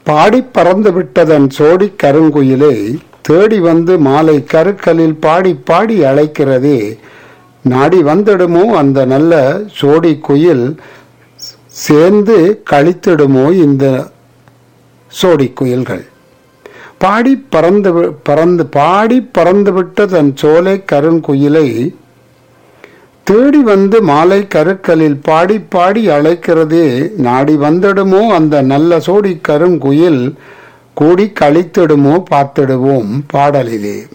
பாடி பறந்து விட்டதன் சோடி கருங்குயிலை தேடி வந்து மாலை கருக்கலில் பாடி பாடி அழைக்கிறதே நாடி வந்திடுமோ அந்த நல்ல சோடி குயில் சேர்ந்து கழித்திடுமோ இந்த சோடி குயில்கள் பாடி பறந்து வி- பறந்து பாடி பறந்துவிட்ட தன் சோலை கருங்குயிலை தேடி வந்து மாலை கருக்கலில் பாடி பாடி அழைக்கிறதே நாடி வந்திடுமோ அந்த நல்ல சோடி கருங்குயில் கூடி கழித்திடுமோ பார்த்திடுவோம் பாடலிலே